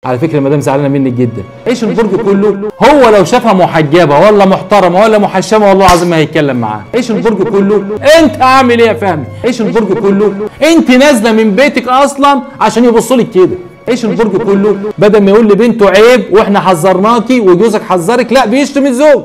على فكره المدام زعلانه منك جدا عيش البرج كله هو لو شافها محجبه ولا محترمه ولا محشمه والله العظيم ما هيتكلم معاها عيش البرج كله انت عامل ايه يا فهمي عيش البرج كله انت نازله من بيتك اصلا عشان يبصوا لك كده عيش البرج كله بدل ما يقول لبنته عيب واحنا حذرناكي وجوزك حذرك لا بيشتم الزوج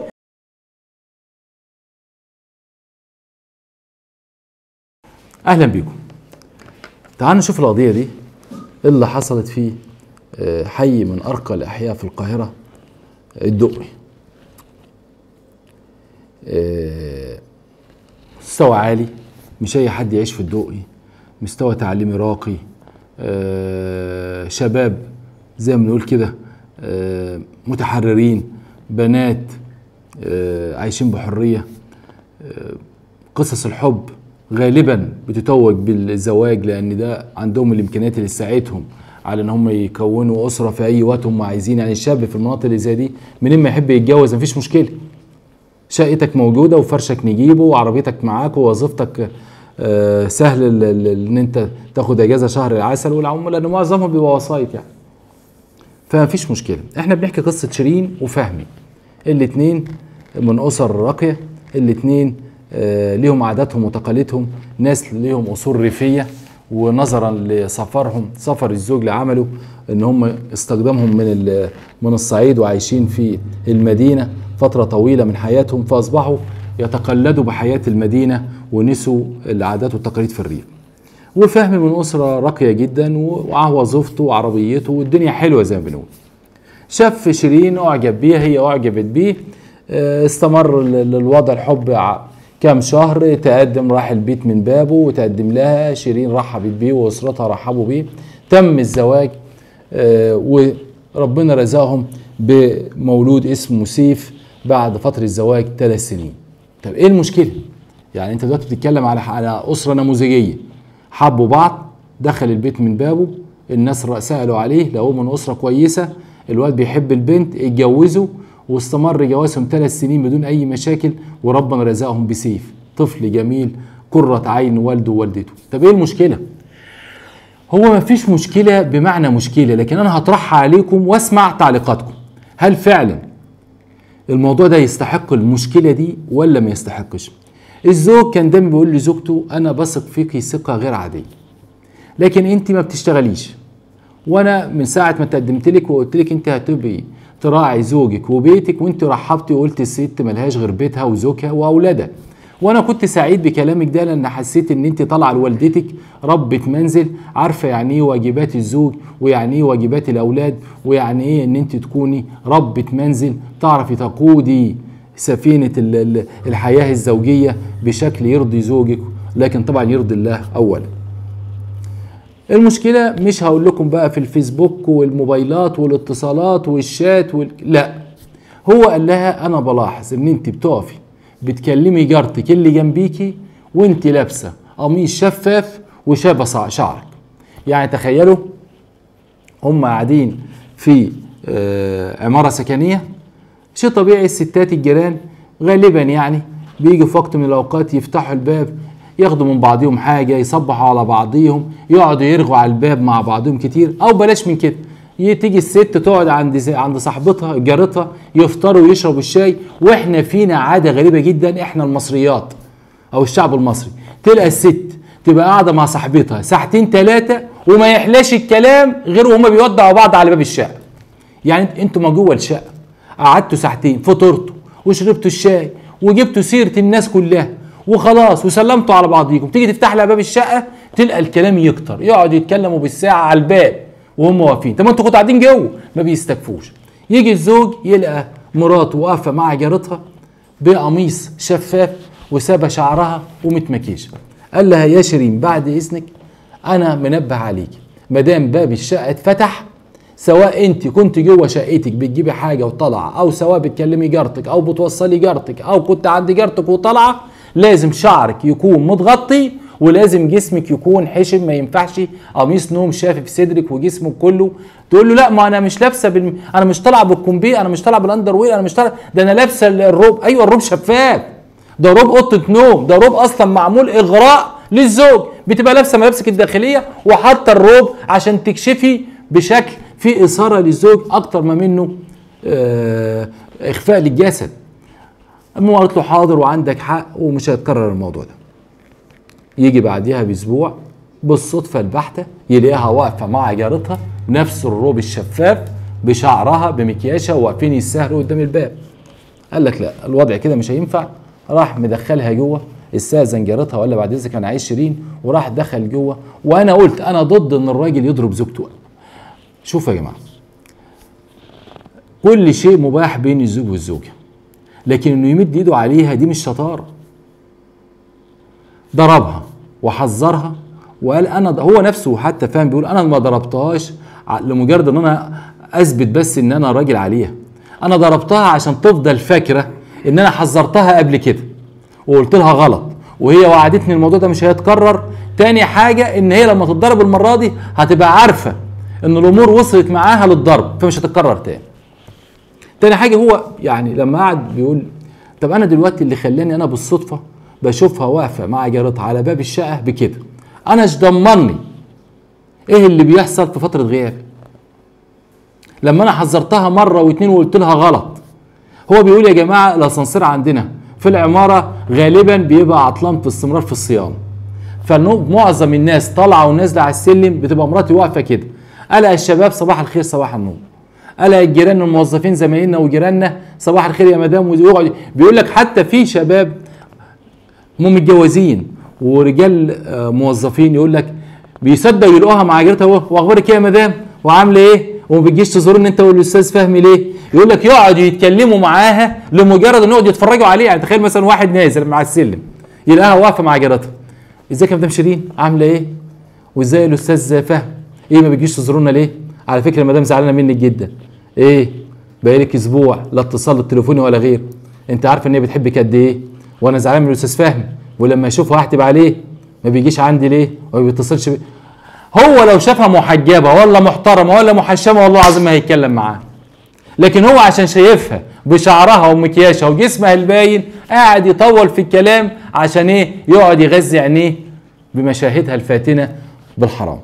اهلا بيكم تعالوا نشوف القضيه دي اللي حصلت في آه، حي من ارقى الاحياء في القاهره الدقي آه، مستوى عالي مش اي حد يعيش في الدقي مستوى تعليمي راقي آه، شباب زي ما بنقول كده آه، متحررين بنات آه، عايشين بحريه قصص الحب غالبا بتتوج بالزواج لان ده عندهم الامكانيات اللي تساعدهم على ان هم يكونوا اسره في اي وقت هم عايزين يعني الشاب في المناطق اللي زي دي منين ما يحب يتجوز مفيش مشكله شقتك موجوده وفرشك نجيبه وعربيتك معاك ووظيفتك آه، سهل ال- ال- ان انت تاخد اجازه شهر العسل والعم لان معظمهم بيبقى وسايط يعني فمفيش مشكله احنا بنحكي قصه شيرين وفهمي الاتنين من اسر راقيه الاتنين آه، ليهم عاداتهم وتقاليدهم ناس ليهم اصول ريفيه ونظرا لسفرهم سفر الزوج لعمله ان هم استخدامهم من ال- من الصعيد وعايشين في المدينه فتره طويله من حياتهم فاصبحوا يتقلدوا بحياه المدينه ونسوا العادات والتقاليد في الريف وفهمي من اسره راقيه جدا ومعاه وظيفته وعربيته والدنيا حلوه زي ما بنقول شاف شيرين اعجب بيها هي اعجبت بيه آه، استمر ال- الوضع الحب ع- كام شهر تقدم راح البيت من بابه وتقدم لها شيرين رحبت بيه واسرتها رحبوا بيه تم الزواج آه، وربنا رزقهم بمولود اسمه سيف بعد فترة زواج ثلاث سنين طب ايه المشكلة؟ يعني انت دلوقتي بتتكلم على على اسرة نموذجية حبوا بعض دخل البيت من بابه الناس رأ- سألوا عليه لقوه من أسرة كويسة الواد بيحب البنت اتجوزوا واستمر جوازهم ثلاث سنين بدون أي مشاكل وربنا رزقهم بسيف طفل جميل قرة عين والده ووالدته طب ايه المشكلة؟ هو ما فيش مشكلة بمعنى مشكلة لكن أنا هطرحها عليكم واسمع تعليقاتكم هل فعلا الموضوع ده يستحق المشكلة دي ولا ما يستحقش الزوج كان دايما بيقول لزوجته أنا بثق فيكي ثقة غير عادية لكن أنت ما بتشتغليش وأنا من ساعة ما تقدمت لك وقلت لك أنت هتبقي تراعي زوجك وبيتك وأنت رحبتي وقلت الست ملهاش غير بيتها وزوجها وأولادها وانا كنت سعيد بكلامك ده لان حسيت ان انت طالعه لوالدتك ربة منزل عارفه يعني ايه واجبات الزوج ويعني ايه واجبات الاولاد ويعني ايه ان انت تكوني ربة منزل تعرفي تقودي سفينه ال- ال- الحياه الزوجيه بشكل يرضي زوجك لكن طبعا يرضي الله اولا المشكلة مش هقول لكم بقى في الفيسبوك والموبايلات والاتصالات والشات وال... لا هو قال لها انا بلاحظ ان انت بتقفي بتكلمي جارتك اللي جنبيكي وانت لابسه قميص شفاف وشابه صع- شعرك يعني تخيلوا هم قاعدين في آه، عماره سكنيه شيء طبيعي الستات الجيران غالبا يعني بيجوا في وقت من الاوقات يفتحوا الباب ياخدوا من بعضهم حاجه يصبحوا على بعضهم يقعدوا يرغوا على الباب مع بعضهم كتير او بلاش من كده ي- تيجي الست تقعد عند ز- عند صاحبتها جارتها يفطروا ويشربوا الشاي واحنا فينا عاده غريبه جدا احنا المصريات او الشعب المصري تلقى الست تبقى قاعده مع صاحبتها ساعتين ثلاثه وما يحلاش الكلام غير وهما بيودعوا بعض على باب الشقه يعني انتوا ما جوه الشقه قعدتوا ساعتين فطرتوا وشربتوا الشاي وجبتوا سيره الناس كلها وخلاص وسلمتوا على بعضيكم تيجي تفتح لها باب الشقه تلقى الكلام يكتر يقعدوا يتكلموا بالساعه على الباب وهم واقفين طب ما انتوا كنتوا قاعدين جوه ما بيستكفوش يجي الزوج يلقى مراته واقفه مع جارتها بقميص شفاف وسابه شعرها ومتمكيشه قال لها يا شيرين بعد اذنك انا منبه عليك ما دام باب الشقه اتفتح سواء انت كنت جوه شقتك بتجيبي حاجه وطالعه او سواء بتكلمي جارتك او بتوصلي جارتك او كنت عند جارتك وطالعه لازم شعرك يكون متغطي ولازم جسمك يكون حشم ما ينفعش قميص نوم شافف صدرك وجسمك كله تقول له لا ما انا مش لابسه بالم... انا مش طالعه بالكومبي انا مش طالعه بالاندر وير انا مش طالعه ده انا لابسه الروب ايوه الروب شفاف ده روب اوضه نوم ده روب اصلا معمول اغراء للزوج بتبقى لابسه ملابسك الداخليه وحاطه الروب عشان تكشفي بشكل في اثاره للزوج اكتر ما منه آه اخفاء للجسد المهم قالت له حاضر وعندك حق ومش هيتكرر الموضوع ده يجي بعديها باسبوع بالصدفه البحته يلاقيها واقفه مع جارتها نفس الروب الشفاف بشعرها بمكياشها واقفين يسهروا قدام الباب قال لك لا الوضع كده مش هينفع راح مدخلها جوه استاذن جارتها ولا بعد اذنك انا عايز شيرين وراح دخل جوه وانا قلت انا ضد ان الراجل يضرب زوجته شوفوا يا جماعه كل شيء مباح بين الزوج والزوجه لكن انه يمد ايده عليها دي مش شطاره ضربها وحذرها وقال انا هو نفسه حتى فاهم بيقول انا ما ضربتهاش لمجرد ان انا اثبت بس ان انا راجل عليها انا ضربتها عشان تفضل فاكره ان انا حذرتها قبل كده وقلت لها غلط وهي وعدتني الموضوع ده مش هيتكرر تاني حاجه ان هي لما تتضرب المره دي هتبقى عارفه ان الامور وصلت معاها للضرب فمش هتتكرر تاني تاني حاجه هو يعني لما قعد بيقول طب انا دلوقتي اللي خلاني انا بالصدفه بشوفها واقفه مع جارتها على باب الشقه بكده انا ايش ضمني ايه اللي بيحصل في فتره غيابي لما انا حذرتها مره واتنين وقلت لها غلط هو بيقول يا جماعه الاسانسير عندنا في العماره غالبا بيبقى عطلان في استمرار في الصيانه فمعظم الناس طالعه ونازله على السلم بتبقى مراتي واقفه كده الاقي الشباب صباح الخير صباح النور الاقي الجيران الموظفين زمايلنا وجيراننا صباح الخير يا مدام ويقعد بيقول لك حتى في شباب هم متجوزين ورجال موظفين يقول لك بيصدق يلقوها مع جارتها واخبارك ايه يا مدام وعامله ايه وما بتجيش تزورني انت والاستاذ فهمي ليه يقول لك يقعدوا يتكلموا معاها لمجرد ان يقعدوا يتفرجوا عليه يعني تخيل مثلا واحد نازل مع السلم يلاقيها واقفه مع جارتها ازيك يا مدام شيرين عامله ايه وازاي الاستاذ فهم ايه ما بتجيش تزورونا ليه على فكره المدام زعلانه منك جدا ايه بقالك اسبوع لا اتصال التليفوني ولا غير انت عارف ان هي بتحبك قد ايه وانا زعلان من الاستاذ فهمي ولما يشوفها هحتب عليه ما بيجيش عندي ليه وما بيتصلش بي. هو لو شافها محجبه ولا محترمه ولا محشمه والله العظيم ما هيتكلم معاها لكن هو عشان شايفها بشعرها ومكياشها وجسمها الباين قاعد يطول في الكلام عشان ايه يقعد يغذي عينيه بمشاهدها الفاتنه بالحرام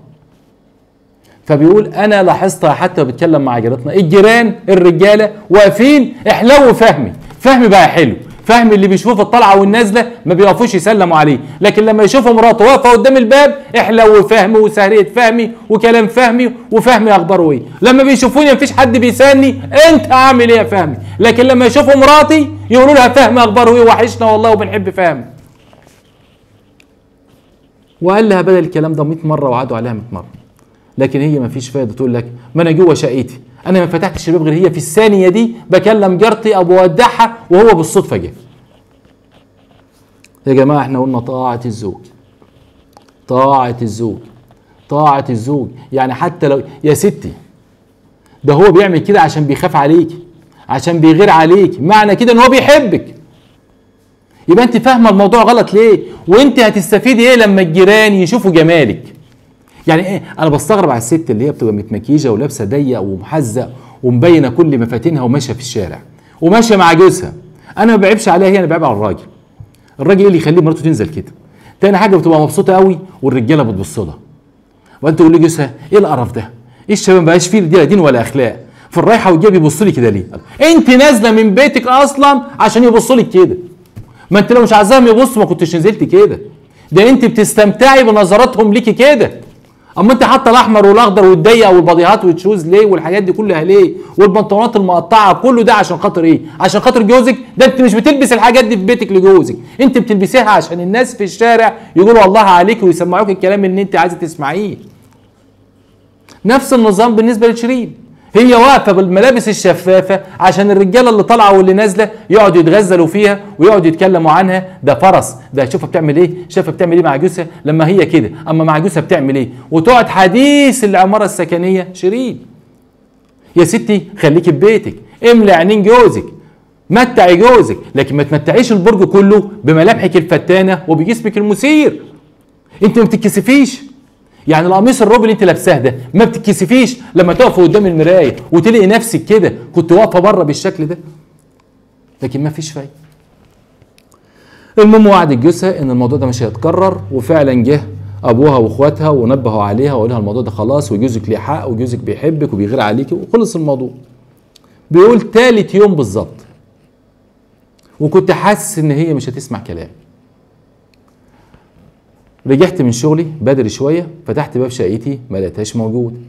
فبيقول انا لاحظتها حتى بتكلم مع جيرتنا الجيران الرجاله واقفين احلو فهمي فهمي بقى حلو فهمي اللي بيشوف الطلعه والنازله ما بيقفوش يسلموا عليه لكن لما يشوفوا مراته واقفه قدام الباب احلو فهمي وسهريه فهمي وكلام فهمي وفهمي اخباره ايه لما بيشوفوني مفيش حد بيسالني انت عامل ايه يا فهمي لكن لما يشوفوا مراتي يقولوا لها فهمي اخباره ايه وحشنا والله وبنحب فهمي وقال لها بدل الكلام ده 100 مره وعدوا عليها 100 مره لكن هي ما فيش فايده تقول لك ما انا جوه شقتي انا ما فتحتش الباب غير هي في الثانيه دي بكلم جارتي او بودعها وهو بالصدفه جه يا جماعه احنا قلنا طاعه الزوج طاعه الزوج طاعه الزوج يعني حتى لو يا ستي ده هو بيعمل كده عشان بيخاف عليك عشان بيغير عليك معنى كده ان هو بيحبك يبقى انت فاهمه الموضوع غلط ليه وانت هتستفيدي ايه لما الجيران يشوفوا جمالك يعني ايه انا بستغرب على الست اللي هي بتبقى متمكيجه ولابسه ضيق ومحزق ومبينه كل مفاتنها وماشيه في الشارع وماشيه مع جوزها انا ما بعيبش عليها هي انا بعيب على الراجل الراجل ايه اللي يخليه مراته تنزل كده تاني حاجه بتبقى مبسوطه قوي والرجاله بتبص لها وانت تقول لجوزها ايه القرف ده ايه الشباب ما بقاش فيه لا دين ولا اخلاق في الرايحه والجايه بيبص لي كده ليه انت نازله من بيتك اصلا عشان يبصوا لك كده ما انت لو مش عايزاهم يبصوا ما كنتش نزلت كده ده انت بتستمتعي بنظراتهم ليكي كده اما انت حاطه الاحمر والاخضر والضيق والبضيهات والشوز ليه والحاجات دي كلها ليه والبنطلونات المقطعه كله ده عشان خاطر ايه عشان خاطر جوزك ده انت مش بتلبس الحاجات دي في بيتك لجوزك انت بتلبسيها عشان الناس في الشارع يقولوا الله عليك ويسمعوك الكلام اللي انت عايزه تسمعيه نفس النظام بالنسبه لشيرين هي واقفه بالملابس الشفافه عشان الرجاله اللي طالعه واللي نازله يقعدوا يتغزلوا فيها ويقعدوا يتكلموا عنها ده فرس ده شوفها بتعمل ايه شايفه بتعمل ايه مع جوزها لما هي كده اما مع جوزها بتعمل ايه وتقعد حديث العماره السكنيه شيرين يا ستي خليكي في بيتك املى عينين جوزك متعي جوزك لكن ما تمتعيش البرج كله بملامحك الفتانه وبجسمك المثير انت ما بتتكسفيش يعني القميص الروب اللي انت لابساه ده ما بتتكسفيش لما تقف قدام المرايه وتلاقي نفسك كده كنت واقفه بره بالشكل ده لكن ما فيش فايده المهم وعد جوزها ان الموضوع ده مش هيتكرر وفعلا جه ابوها واخواتها ونبهوا عليها وقالوا لها الموضوع ده خلاص وجوزك ليه حق وجوزك بيحبك وبيغير عليكي وخلص الموضوع بيقول تالت يوم بالظبط وكنت حاسس ان هي مش هتسمع كلام رجعت من شغلي بدري شويه فتحت باب شقتي ما لقيتهاش موجود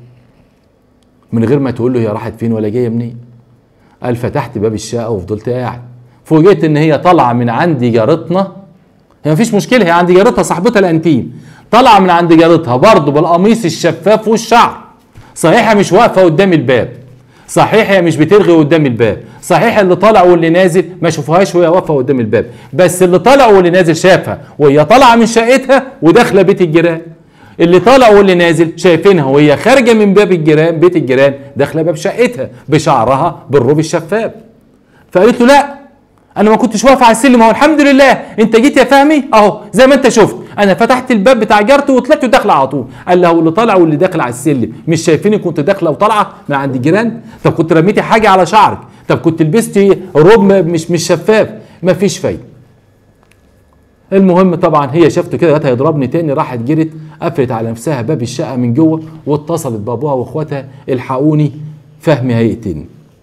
من غير ما تقول له هي راحت فين ولا جايه منين قال فتحت باب الشقه وفضلت قاعد فوجئت ان هي طالعه من عند جارتنا هي مفيش مشكله هي عند جارتها صاحبتها الانتيم طالعه من عند جارتها برضه بالقميص الشفاف والشعر صحيح هي مش واقفه قدام الباب صحيح هي مش بترغي قدام الباب صحيح اللي طالع واللي نازل ما شافوهاش وهي واقفه قدام الباب بس اللي طالع واللي نازل شافها وهي طالعه من شقتها وداخله بيت الجيران اللي طالع واللي نازل شايفينها وهي خارجه من باب الجيران بيت الجيران داخله باب شقتها بشعرها بالروب الشفاف فقالت له لا انا ما كنتش واقفه على السلم اهو الحمد لله انت جيت يا فهمي اهو زي ما انت شفت انا فتحت الباب بتاع جارتي وطلعت وداخله على طول قال له اللي طالع واللي داخل على السلم مش شايفيني كنت داخله وطالعه من عند الجيران طب كنت رميتي حاجه على شعرك طب كنت لبستي روب مش مش شفاف مفيش فايده المهم طبعا هي شافته كده لقيتها هيضربني تاني راحت جرت قفلت على نفسها باب الشقه من جوه واتصلت بابوها واخواتها الحقوني فهمي هيقتلني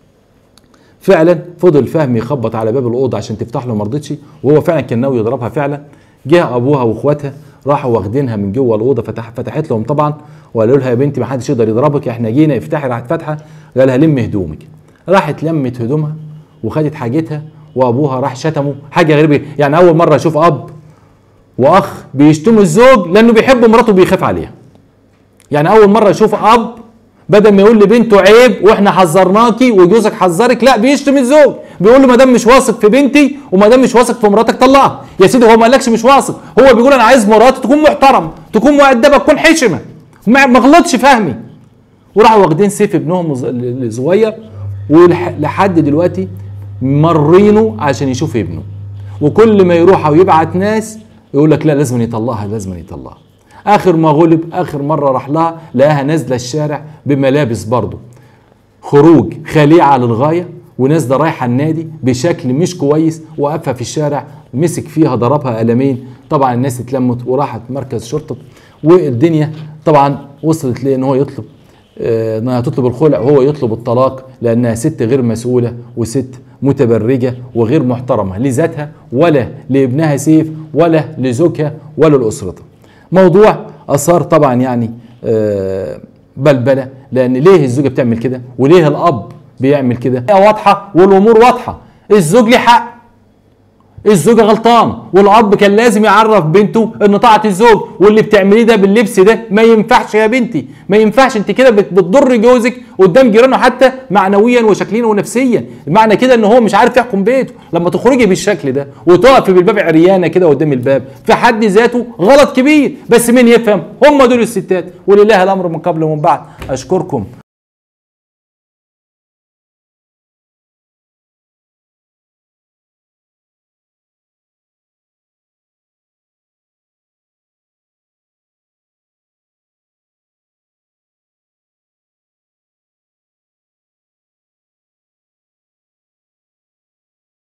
فعلا فضل فهمي يخبط على باب الاوضه عشان تفتح له ما رضتش وهو فعلا كان ناوي يضربها فعلا جه ابوها واخواتها راحوا واخدينها من جوه الاوضه فتح فتحت لهم طبعا وقالوا لها يا بنتي ما حدش يقدر يضربك احنا جينا افتحي راحت فاتحه قال لها لم هدومك راحت لمت هدومها وخدت حاجتها وابوها راح شتمه حاجه غريبه يعني اول مره اشوف اب واخ بيشتموا الزوج لانه بيحب مراته وبيخاف عليها يعني اول مره اشوف اب بدل ما يقول لبنته عيب واحنا حذرناكي وجوزك حذرك لا بيشتم الزوج بيقول له ما دام مش واثق في بنتي وما دام مش واثق في مراتك طلقها يا سيدي هو ما قالكش مش واثق هو بيقول انا عايز مراتي تكون محترمه تكون مؤدبه تكون حشمه ما ما غلطش فهمي وراحوا واخدين سيف ابنهم الز- الصغير ولحد دلوقتي مرينه عشان يشوف ابنه وكل ما يروح او يبعت ناس يقول لك لا لازم يطلقها لازم يطلقها اخر ما غلب اخر مره راح لها لقاها نازله الشارع بملابس برضه خروج خليعه للغايه ونازله رايحه النادي بشكل مش كويس وقفها في الشارع مسك فيها ضربها قلمين طبعا الناس اتلمت وراحت مركز شرطه والدنيا طبعا وصلت ليه ان هو يطلب آه، انها تطلب الخلع وهو يطلب الطلاق لانها ست غير مسؤوله وست متبرجه وغير محترمه لذاتها ولا لابنها سيف ولا لزوجها ولا لاسرتها. موضوع اثار طبعا يعني آه، بلبله لان ليه الزوجه بتعمل كده وليه الاب بيعمل كده هي واضحه والامور واضحه الزوج ليه حق الزوجه غلطان والاب كان لازم يعرف بنته ان طاعه الزوج واللي بتعمليه ده باللبس ده ما ينفعش يا بنتي ما ينفعش انت كده بت- بتضر جوزك قدام جيرانه حتى معنويا وشكليا ونفسيا معنى كده ان هو مش عارف يحكم بيته لما تخرجي بالشكل ده وتقفي بالباب عريانه كده قدام الباب في حد ذاته غلط كبير بس مين يفهم هم دول الستات ولله الامر من قبل ومن بعد اشكركم